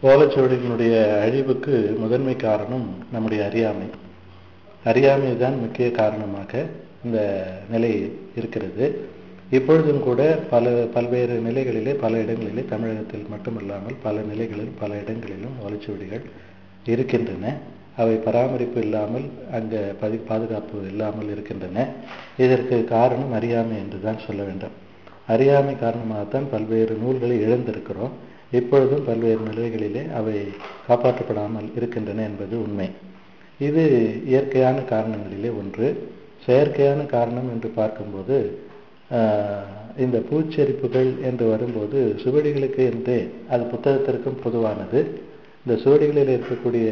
ஓலைச்சுவடிகளுடைய அழிவுக்கு முதன்மை காரணம் நம்முடைய அறியாமை அறியாமை தான் முக்கிய காரணமாக இந்த நிலை இருக்கிறது இப்பொழுதும் கூட பல பல்வேறு நிலைகளிலே பல இடங்களிலே தமிழகத்தில் மட்டுமல்லாமல் பல நிலைகளில் பல இடங்களிலும் ஓலைச்சுவடிகள் இருக்கின்றன அவை பராமரிப்பு இல்லாமல் அங்கே பதி பாதுகாப்பு இல்லாமல் இருக்கின்றன இதற்கு காரணம் அறியாமை என்று தான் சொல்ல வேண்டும் அறியாமை காரணமாகத்தான் பல்வேறு நூல்களை இழந்திருக்கிறோம் இப்பொழுதும் பல்வேறு நிலைகளிலே அவை காப்பாற்றப்படாமல் இருக்கின்றன என்பது உண்மை இது இயற்கையான காரணங்களிலே ஒன்று செயற்கையான காரணம் என்று பார்க்கும்போது இந்த பூச்செரிப்புகள் என்று வரும்போது சுவடிகளுக்கு என்றே அது புத்தகத்திற்கும் பொதுவானது இந்த சுவடிகளில் இருக்கக்கூடிய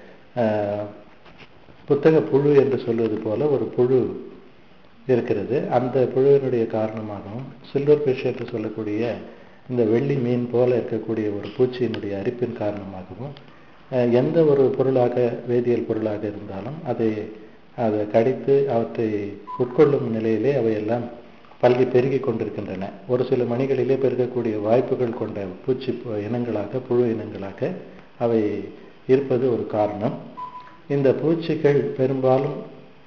புத்தக புழு என்று சொல்வது போல ஒரு புழு இருக்கிறது அந்த புழுவினுடைய காரணமாகவும் சில்வர் ஃபிஷ் என்று சொல்லக்கூடிய இந்த வெள்ளி மீன் போல இருக்கக்கூடிய ஒரு பூச்சியினுடைய அரிப்பின் காரணமாகவும் எந்த ஒரு பொருளாக வேதியியல் பொருளாக இருந்தாலும் அதை அதை கடித்து அவற்றை உட்கொள்ளும் நிலையிலே அவையெல்லாம் பல்கி பெருகி கொண்டிருக்கின்றன ஒரு சில மணிகளிலே பெருகக்கூடிய வாய்ப்புகள் கொண்ட பூச்சி இனங்களாக புழு இனங்களாக அவை இருப்பது ஒரு காரணம் இந்த பூச்சிகள் பெரும்பாலும்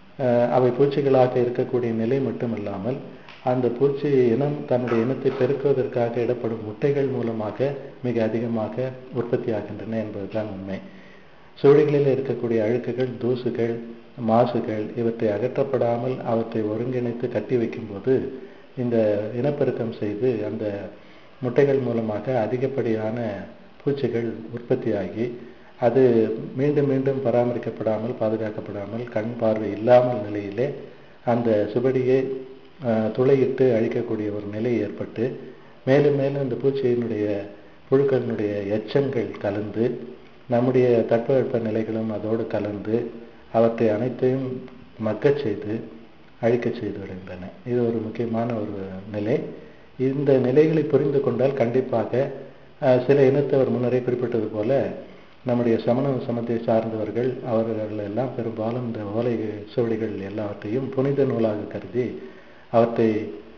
அவை பூச்சிகளாக இருக்கக்கூடிய நிலை மட்டுமல்லாமல் அந்த பூச்சி இனம் தன்னுடைய இனத்தை பெருக்குவதற்காக இடப்படும் முட்டைகள் மூலமாக மிக அதிகமாக உற்பத்தி ஆகின்றன என்பதுதான் உண்மை சுவடிகளில் இருக்கக்கூடிய அழுக்குகள் தூசுகள் மாசுகள் இவற்றை அகற்றப்படாமல் அவற்றை ஒருங்கிணைத்து கட்டி வைக்கும்போது இந்த இனப்பெருக்கம் செய்து அந்த முட்டைகள் மூலமாக அதிகப்படியான பூச்சிகள் உற்பத்தியாகி அது மீண்டும் மீண்டும் பராமரிக்கப்படாமல் பாதுகாக்கப்படாமல் கண் பார்வை இல்லாமல் நிலையிலே அந்த சுவடியை துளையிட்டு அழிக்கக்கூடிய ஒரு நிலை ஏற்பட்டு மேலும் மேலும் இந்த பூச்சியினுடைய புழுக்களினுடைய எச்சங்கள் கலந்து நம்முடைய தட்பவெப்ப நிலைகளும் அதோடு கலந்து அவற்றை அனைத்தையும் மக்கச் செய்து அழிக்க செய்து விடுகின்றன இது ஒரு முக்கியமான ஒரு நிலை இந்த நிலைகளை புரிந்து கொண்டால் கண்டிப்பாக சில இனத்தவர் முன்னரே குறிப்பிட்டது போல நம்முடைய சமண சமத்தை சார்ந்தவர்கள் அவர்கள் எல்லாம் பெரும்பாலும் இந்த ஓலை சுவடிகள் எல்லாவற்றையும் புனித நூலாக கருதி அவற்றை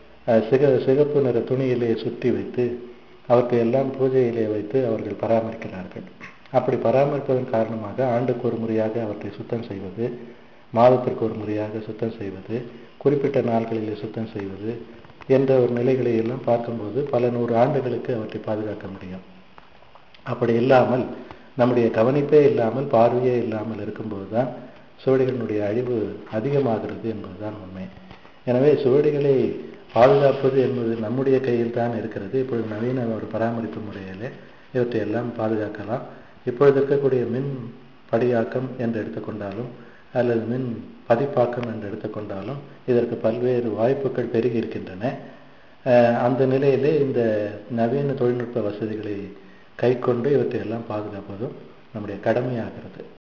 சிக சிகப்பு நிற துணியிலே சுற்றி வைத்து அவற்றை எல்லாம் பூஜையிலே வைத்து அவர்கள் பராமரிக்கிறார்கள் அப்படி பராமரிப்பதன் காரணமாக ஆண்டுக்கு ஒரு முறையாக அவற்றை சுத்தம் செய்வது மாதத்திற்கு ஒரு முறையாக சுத்தம் செய்வது குறிப்பிட்ட நாட்களிலே சுத்தம் செய்வது என்ற ஒரு நிலைகளை எல்லாம் பார்க்கும்போது பல நூறு ஆண்டுகளுக்கு அவற்றை பாதுகாக்க முடியும் அப்படி இல்லாமல் நம்முடைய கவனிப்பே இல்லாமல் பார்வையே இல்லாமல் இருக்கும்போது தான் சுவடிகளினுடைய அழிவு அதிகமாகிறது என்பதுதான் உண்மை எனவே சுவடிகளை பாதுகாப்பது என்பது நம்முடைய கையில் தான் இருக்கிறது இப்பொழுது நவீன ஒரு பராமரிப்பு முறையில் இவற்றை எல்லாம் பாதுகாக்கலாம் இப்பொழுது இருக்கக்கூடிய மின் படியாக்கம் என்று எடுத்துக்கொண்டாலும் அல்லது மின் பதிப்பாக்கம் என்று எடுத்துக்கொண்டாலும் இதற்கு பல்வேறு வாய்ப்புகள் பெருகி இருக்கின்றன அந்த நிலையிலே இந்த நவீன தொழில்நுட்ப வசதிகளை கை கொண்டு இவற்றை எல்லாம் பாதுகாப்பதும் நம்முடைய கடமையாகிறது